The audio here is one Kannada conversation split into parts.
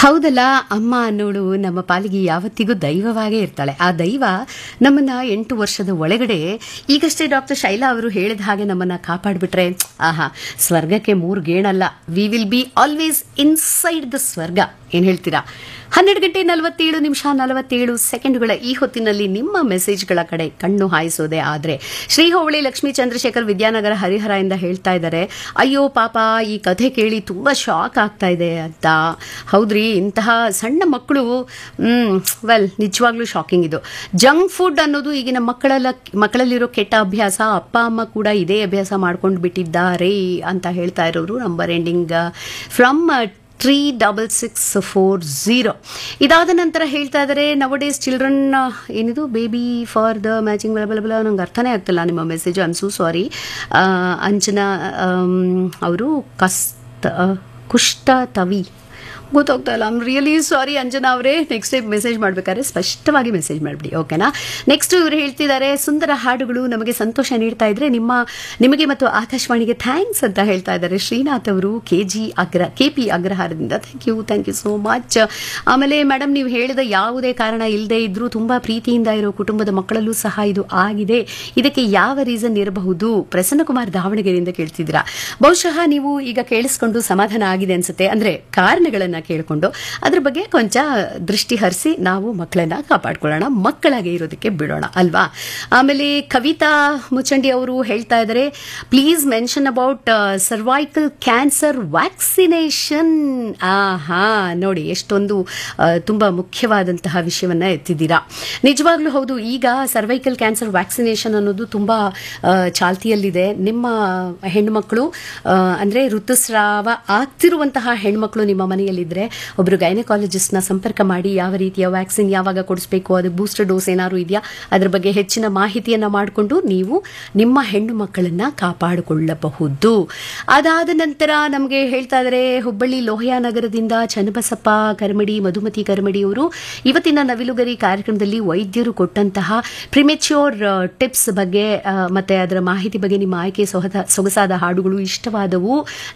ಹೌದಲ್ಲ ಅಮ್ಮ ಅನ್ನೋಳು ನಮ್ಮ ಪಾಲಿಗೆ ಯಾವತ್ತಿಗೂ ದೈವವಾಗೇ ಇರ್ತಾಳೆ ಆ ದೈವ ನಮ್ಮನ್ನ ಎಂಟು ವರ್ಷದ ಒಳಗಡೆ ಈಗಷ್ಟೇ ಡಾಕ್ಟರ್ ಶೈಲಾ ಅವರು ಹೇಳಿದ ಹಾಗೆ ನಮ್ಮನ್ನ ಕಾಪಾಡ್ಬಿಟ್ರೆ ಆಹಾ ಸ್ವರ್ಗಕ್ಕೆ ಮೂರು ಗೇಣಲ್ಲ we will be always inside the ಸ್ವರ್ಗ ಏನ್ ಹೇಳ್ತೀರಾ ಹನ್ನೆರಡು ಗಂಟೆ ನಲವತ್ತೇಳು ನಿಮಿಷ ನಲವತ್ತೇಳು ಸೆಕೆಂಡ್ಗಳ ಈ ಹೊತ್ತಿನಲ್ಲಿ ನಿಮ್ಮ ಮೆಸೇಜ್ಗಳ ಕಡೆ ಕಣ್ಣು ಹಾಯಿಸೋದೆ ಆದ್ರೆ ಶ್ರೀ ಹೋಬಳಿ ಲಕ್ಷ್ಮೀ ಚಂದ್ರಶೇಖರ್ ವಿದ್ಯಾನಗರ ಹರಿಹರ ಇಂದ ಹೇಳ್ತಾ ಇದ್ದಾರೆ ಅಯ್ಯೋ ಪಾಪ ಈ ಕಥೆ ಕೇಳಿ ತುಂಬಾ ಶಾಕ್ ಆಗ್ತಾ ಇದೆ ಅಂತ ಹೌದ್ರಿ ಇಂತಹ ಸಣ್ಣ ಮಕ್ಕಳು ಹ್ಮ್ ವೆಲ್ ನಿಜವಾಗ್ಲೂ ಶಾಕಿಂಗ್ ಇದು ಜಂಕ್ ಫುಡ್ ಅನ್ನೋದು ಈಗಿನ ಮಕ್ಕಳೆಲ್ಲ ಮಕ್ಕಳಲ್ಲಿರೋ ಕೆಟ್ಟ ಅಭ್ಯಾಸ ಅಪ್ಪ ಅಮ್ಮ ಕೂಡ ಇದೇ ಅಭ್ಯಾಸ ಮಾಡ್ಕೊಂಡು ಬಿಟ್ಟಿದ್ದಾರೆ ಅಂತ ಹೇಳ್ತಾ ಇರೋರು number ending from three double six four zero ಇದಾದ ನಂತರ ಹೇಳ್ತಾ ಇದ್ದಾರೆ ನವ ಡೇಸ್ ಚಿಲ್ಡ್ರನ್ ಏನಿದು ಬೇಬಿ ಫಾರ್ ದ ಮ್ಯಾಚಿಂಗ್ ಬಲ ನಂಗೆ ಅರ್ಥನೇ ಆಗ್ತಿಲ್ಲ ನಿಮ್ಮ message I am so sorry Anjana ಅವರು ಕಸ್ತ ಕುಷ್ಟ ತವಿ ಗೊತ್ತಾಗ್ತಾ ಇಲ್ಲ ಐಮ್ ರಿಯಲಿ ಸಾರಿ ಅಂಜನಾ ಅವರೇ ನೆಕ್ಸ್ಟ್ ಟೈಮ್ ಮೆಸೇಜ್ ಮಾಡ್ಬೇಕಾದ್ರೆ ಸ್ಪಷ್ಟವಾಗಿ ಮೆಸೇಜ್ ಮಾಡಿಬಿಡಿ ಓಕೆನಾ ನೆಕ್ಸ್ಟ್ ಇವರು ಹೇಳ್ತಿದ್ದಾರೆ ಸುಂದರ ಹಾಡುಗಳು ನಮಗೆ ಸಂತೋಷ ನೀಡ್ತಾ ಇದ್ರೆ ನಿಮ್ಮ ನಿಮಗೆ ಮತ್ತು ಆಕಾಶವಾಣಿಗೆ ಥ್ಯಾಂಕ್ಸ್ ಅಂತ ಹೇಳ್ತಾ ಇದ್ದಾರೆ ಶ್ರೀನಾಥ್ ಅವರು ಕೆ ಜಿ ಅಗ್ರ ಕೆ ಪಿ ಅಗ್ರಹಾರದಿಂದ thank you thank you so much ಆಮೇಲೆ ಮೇಡಮ್ ನೀವು ಹೇಳಿದ ಯಾವುದೇ ಕಾರಣ ಇಲ್ಲದೆ ಇದ್ರೂ ತುಂಬಾ ಪ್ರೀತಿಯಿಂದ ಇರೋ ಕುಟುಂಬದ ಮಕ್ಕಳಲ್ಲೂ ಸಹ ಇದು ಆಗಿದೆ ಇದಕ್ಕೆ ಯಾವ ರೀಸನ್ ಇರಬಹುದು ಪ್ರಸನ್ನಕುಮಾರ್ ದಾವಣಗೆರೆಯಿಂದ ಕೇಳ್ತಿದ್ದೀರಾ ಬಹುಶಃ ನೀವು ಈಗ ಕೇಳಿಸ್ಕೊಂಡು ಸಮಾಧಾನ ಆಗಿದೆ ಅನ್ಸುತ್ತೆ ಅಂದ್ರೆ ಕಾರಣಗಳನ್ನ ಕೇಳಿಕೊಂಡು ಅದ್ರ ಬಗ್ಗೆ ಕೊಂಚ ದೃಷ್ಟಿ ಹರಿಸಿ ನಾವು ಮಕ್ಕಳನ್ನ ಕಾಪಾಡ್ಕೊಳ್ಳೋಣ ಮಕ್ಕಳಾಗೆ ಇರೋದಕ್ಕೆ ಬಿಡೋಣ ಅಲ್ವಾ ಆಮೇಲೆ ಕವಿತಾ ಮುಚಂಡಿ ಅವರು ಹೇಳ್ತಾ ಇದ್ದಾರೆ please mention about cervical cancer vaccination ಆಹಾ ನೋಡಿ ಎಷ್ಟೊಂದು ಆ, ತುಂಬಾ ಮುಖ್ಯವಾದಂತಹ ವಿಷಯವನ್ನ ಎತ್ತಿದ್ದೀರಾ ನಿಜವಾಗ್ಲೂ ಹೌದು ಈಗ ಸರ್ವೈಕಲ್ ಕ್ಯಾನ್ಸರ್ ವ್ಯಾಕ್ಸಿನೇಷನ್ ಅನ್ನೋದು ತುಂಬಾ ಆ, ಚಾಲ್ತಿಯಲ್ಲಿದೆ ನಿಮ್ಮ ಹೆಣ್ಮಕ್ಳು ಆ, ಅಂದ್ರೆ ಋತುಸ್ರಾವ ಆಗ್ತಿರುವಂತಹ ಹೆಣ್ಮಕ್ಳು ನಿಮ್ಮ ಮನೆಯಲ್ಲಿದ್ರೆ ಒಬ್ರು ಗೈನಕಾಲಜಿಸ್ಟ್ ನ ಸಂಪರ್ಕ ಮಾಡಿ ಯಾವ ರೀತಿಯ ವ್ಯಾಕ್ಸಿನ್ ಯಾವಾಗ ಕೊಡಿಸ್ಬೇಕು ಅದು ಬೂಸ್ಟರ್ ಡೋಸ್ ಏನಾದ್ರು ಇದೆಯಾ ಅದ್ರ ಬಗ್ಗೆ ಹೆಚ್ಚಿನ ಮಾಹಿತಿಯನ್ನ ಮಾಡಿಕೊಂಡು ನೀವು ನಿಮ್ಮ ಹೆಣ್ಣು ಮಕ್ಕಳನ್ನ ಕಾಪಾಡಿಕೊಳ್ಳಬಹುದು ಅದಾದ ನಂತರ ನಮಗೆ ಹೇಳ್ತಾ ಇದ್ದಾರೆ ಹುಬ್ಬಳ್ಳಿ ಲೋಹಿಯಾ ನಗರದಿಂದ ಚನ್ನಬಸಪ್ಪ ಕರ್ಮಡಿ ಮಧುಮತಿ ಕರ್ಮಡಿ ಅವರು ಇವತ್ತಿನ ನವಿಲುಗರಿ ಕಾರ್ಯಕ್ರಮದಲ್ಲಿ ವೈದ್ಯರು ಕೊಟ್ಟಂತಹ ಪ್ರಿಮೆಚ್ಯೂರ್ ಟಿಪ್ಸ್ ಬಗ್ಗೆ ಆ, ಮತ್ತೆ ಅದರ ಮಾಹಿತಿ ಬಗ್ಗೆ ನಿಮ್ಮ ಆಯ್ಕೆ ಸೊಹದ ಸೊಗಸಾದ ಹಾಡುಗಳು ಇಷ್ಟವಾದವು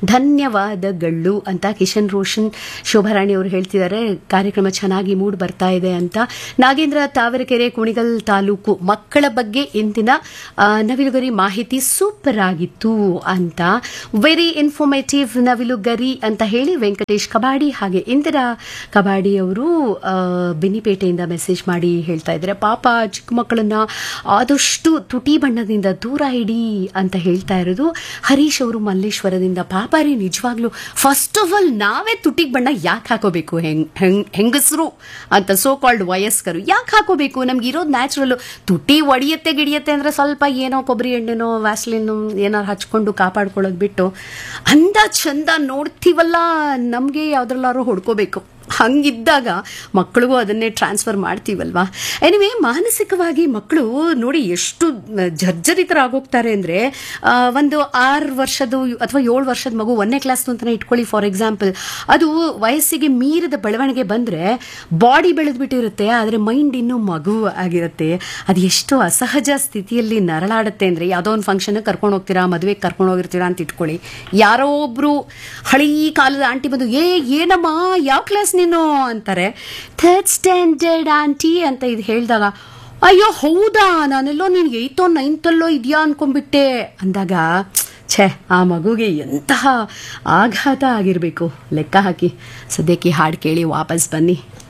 ಧನ್ಯವಾದಗಳು ಅಂತ ಕಿಶನ್ ರೋಷನ್ ಶೋಭಾರಾಣಿ ಅವರು ಹೇಳ್ತಿದ್ದಾರೆ ಕಾರ್ಯಕ್ರಮ ಚೆನ್ನಾಗಿ ಮೂಡ್ ಬರ್ತಾ ಇದೆ ಅಂತ ನಾಗೇಂದ್ರ ತಾವರೆಕೆರೆ ಕುಣಿಗಲ್ ತಾಲೂಕು ಮಕ್ಕಳ ಬಗ್ಗೆ ಇಂದಿನ ಆ, ನವಿಲುಗರಿ ಮಾಹಿತಿ ಸೂಪರ್ ಆಗಿತ್ತು ಅಂತ ವೆರಿ ಇನ್ಫಾರ್ಮೇಟಿವ್ ನವಿಲುಗರಿ ಅಂತ ಹೇಳಿ ವೆಂಕಟೇಶ್ ಕಬಾಡಿ ಹಾಗೆ ಇಂದಿರಾ ಕಬಾಡಿ ಅವರು ಆ, ಬೆನ್ನಿಪೇಟೆಯಿಂದ ಮೆಸೇಜ್ ಮಾಡಿ ಹೇಳ್ತಾ ಇದ್ದಾರೆ ಪಾಪ ಚಿಕ್ಕ ಮಕ್ಕಳನ್ನ ಆದಷ್ಟು ತುಟಿ ಬಣ್ಣದಿಂದ ದೂರ ಇಡಿ ಅಂತ ಹೇಳ್ತಾ ಇರೋದು ಹರೀಶ್ ಅವರು ಮಲ್ಲೇಶ್ವರದಿಂದ ಪಾಪ ರೀ ನಿಜವಾಗ್ಲೂ ಫಸ್ಟ್ ಆಫ್ ಆಲ್ ನಾವೇ ತುಟಿಗೆ ಬಣ್ಣ ಯಾಕೆ ಹಾಕೋಬೇಕು ಹೆಂಗ್ ಹೆಂಗ್- ಹೆಂಗಸರು ಅಂತ ಸೋ ಕಾಲ್ಡ್ ವಯಸ್ಕರು ಯಾಕೆ ಹಾಕೋಬೇಕು ನಮ್ಗೆ ಇರೋದು ನ್ಯಾಚುರಲ್ ತುಟಿ ಒಡಿಯತ್ತೆ ಗಿಡಿಯತ್ತೆ ಅಂದ್ರೆ ಸ್ವಲ್ಪ ಏನೋ ಕೊಬ್ಬರಿ ಎಣ್ಣೆನೋ ವ್ಯಾಸ್ಲಿನೋ ಏನಾರು ಹಚ್ಕೊಂಡು ಕಾಪಾಡ್ಕೊಳ್ಳೋದು ಬಿಟ್ಟು ಅಂದ ಚಂದ ನೋಡ್ತೀವಲ್ಲ ನಮಗೆ ಯಾವ್ದ್ರಲ್ಲಾರು ಹೊಡ್ಕೋಬೇಕು ಹಂಗಿದ್ದಾಗ ಮಕ್ಕಳಿಗೂ ಅದನ್ನೇ ಟ್ರಾನ್ಸ್ಫರ್ ಮಾಡ್ತೀವಲ್ವಾ ಎನಿವೆ ಮಾನಸಿಕವಾಗಿ ಮಕ್ಕಳು ನೋಡಿ ಎಷ್ಟು ಜರ್ಜರಿತರಾಗೋಗ್ತಾರೆ ಅಂದರೆ ಒಂದು ಆರು ವರ್ಷದ ಅಥವಾ ಏಳು ವರ್ಷದ ಮಗು ಒಂದನೇ ಕ್ಲಾಸ್ ಅಂತಾನೆ ಇಟ್ಕೊಳ್ಳಿ ಫಾರ್ ಎಕ್ಸಾಂಪಲ್ ಅದು ವಯಸ್ಸಿಗೆ ಮೀರಿದ ಬೆಳವಣಿಗೆ ಬಂದರೆ ಬಾಡಿ ಬೆಳೆದ್ಬಿಟ್ಟಿರುತ್ತೆ ಆದರೆ ಮೈಂಡ್ ಇನ್ನೂ ಮಗು ಆಗಿರುತ್ತೆ ಅದು ಎಷ್ಟು ಅಸಹಜ ಸ್ಥಿತಿಯಲ್ಲಿ ನರಳಾಡುತ್ತೆ ಅಂದರೆ ಯಾವುದೋ ಒಂದು ಫಂಕ್ಷನ್ ಕರ್ಕೊಂಡು ಹೋಗ್ತೀರಾ ಮದುವೆಗೆ ಕರ್ಕೊಂಡು ಹೋಗಿರ್ತೀರಾ ಅಂತ ಇಟ್ಕೊಳ್ಳಿ ಯಾರೋ ಒಬ್ರು ಹಳೀ ಕಾಲದ ಆಂಟಿ ಬಂದು ಏ ಏನಮ್ಮ ಯಾವ ಕ್ಲಾಸ್ ನೀನು ಅಂತಾರೆ ಥರ್ಡ್ ಸ್ಟ್ಯಾಂಡರ್ಡ್ ಆಂಟಿ ಅಂತ ಇದು ಹೇಳಿದಾಗ ಅಯ್ಯೋ ಹೌದಾ ನಾನೆಲ್ಲೋ ನಿನ್ಗೆ ಏಯ್ತೋ ನೈನ್ತಲ್ಲೋ ಇದೆಯಾ ಅನ್ಕೊಂಡ್ಬಿಟ್ಟೆ ಅಂದಾಗ ಛೇ ಆ ಮಗುಗೆ ಎಂತಹ ಆಘಾತ ಆಗಿರಬೇಕು ಲೆಕ್ಕ ಹಾಕಿ ಸದ್ಯಕ್ಕೆ ಈ ಹಾಡು ಕೇಳಿ ವಾಪಸ್ ಬನ್ನಿ